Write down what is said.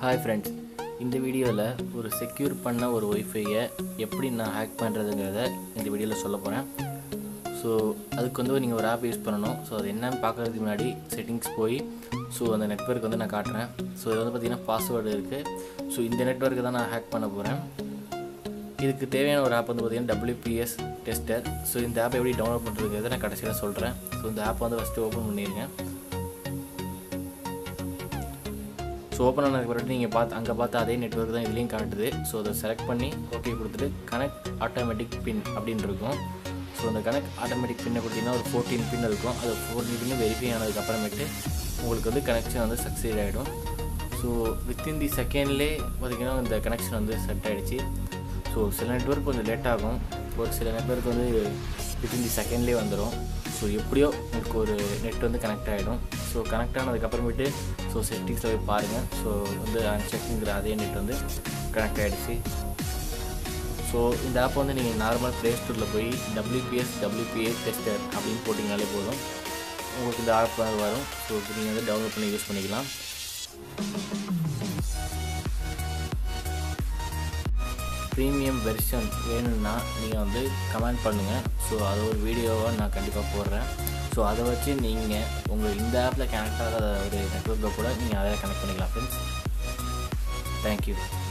hi friends இந்த வீடியோவில் ஒரு செக்யூர் பண்ண ஒரு ஒய்ஃபையை எப்படி நான் ஹேக் பண்ணுறதுங்கிறத இந்த வீடியோவில் சொல்ல போகிறேன் ஸோ அதுக்கு வந்து நீங்கள் ஒரு ஆப் யூஸ் பண்ணணும் ஸோ அது என்னன்னு பார்க்குறதுக்கு முன்னாடி செட்டிங்ஸ் போய் ஸோ அந்த நெட்வொர்க் வந்து நான் காட்டுறேன் ஸோ இது வந்து பார்த்திங்கன்னா பாஸ்வேர்டு இருக்குது ஸோ இந்த நெட்வொர்க்கை தான் நான் ஹேக் பண்ண போகிறேன் இதுக்கு தேவையான ஒரு ஆப் வந்து பார்த்திங்கன்னா WPS டெஸ்டர் ஸோ இந்த ஆப் எப்படி டவுன்லோட் பண்ணுறதுங்கிறத நான் கடைசியில் சொல்கிறேன் ஸோ இந்த ஆப் வந்து ஃபஸ்ட்டு ஓப்பன் பண்ணிடுங்க ஸோ ஓப்பன் ஆனதுக்கு பிறகு நீங்கள் பார்த்து அங்கே பார்த்து அதே நெட்வொர்க் தான் இதுலேயும் காட்டுது ஸோ அதை செலக்ட் பண்ணி ஓகே கொடுத்துட்டு கனெக்ட் ஆட்டோமேட்டிக் பின் அப்படின்னு இருக்கும் ஸோ அந்த கனெக்ட் ஆட்டோமேட்டிக் பின்னை கொடுத்தீங்கன்னா ஒரு ஃபோர்டீன் பின் இருக்கும் அது ஃபோர்டீன் பின்னு வெரிஃபை ஆனதுக்கப்புறமேட்டு உங்களுக்கு வந்து கனெக்ஷன் வந்து சக்சீட் ஆகிடும் ஸோ வித்தின் தி செகண்ட்லேயே பார்த்திங்கன்னா இந்த கனெக்ஷன் வந்து செட் ஆகிடுச்சு ஸோ சில நெட்வொர்க் கொஞ்சம் லேட் ஆகும் ஒரு சில நெட்வொர்க் வந்து வித்தின் தி செகண்ட்லேயே வந்துடும் ஸோ எப்படியோ உங்களுக்கு ஒரு நெட் வந்து கனெக்ட் ஆகிடும் ஸோ கனெக்ட் ஆனதுக்கப்புறமேட்டு ஸோ செட்டிங்ஸில் போய் பாருங்கள் ஸோ வந்து அன்செக்ங்கிற அதே நெட் வந்து கனெக்ட் ஆகிடுச்சு ஸோ இந்த ஆப் வந்து நீங்கள் நார்மல் ப்ளே ஸ்டோரில் போய் டபிள்யூபிஎஸ் டபிள்யூபிஏ டெஸ்டர் அப்படின்னு போட்டிங்கனாலே போதும் உங்களுக்கு இந்த ஆப் வரும் ஸோ நீங்கள் வந்து டவுன்லோட் பண்ணி யூஸ் பண்ணிக்கலாம் ப்ரீமியம் வெர்ஷன் வேணும்னா நீங்கள் வந்து கமெண்ட் பண்ணுங்கள் ஸோ அது ஒரு வீடியோவாக நான் கண்டிப்பாக போடுறேன் ஸோ அதை வச்சு நீங்கள் உங்கள் இந்த ஆப்பில் கனெக்ட் ஆகாத ஒரு நெட்ஒர்க்கை கூட நீங்கள் அதை கனெக்ட் பண்ணிக்கலாம் ஃப்ரெண்ட்ஸ் தேங்க்யூ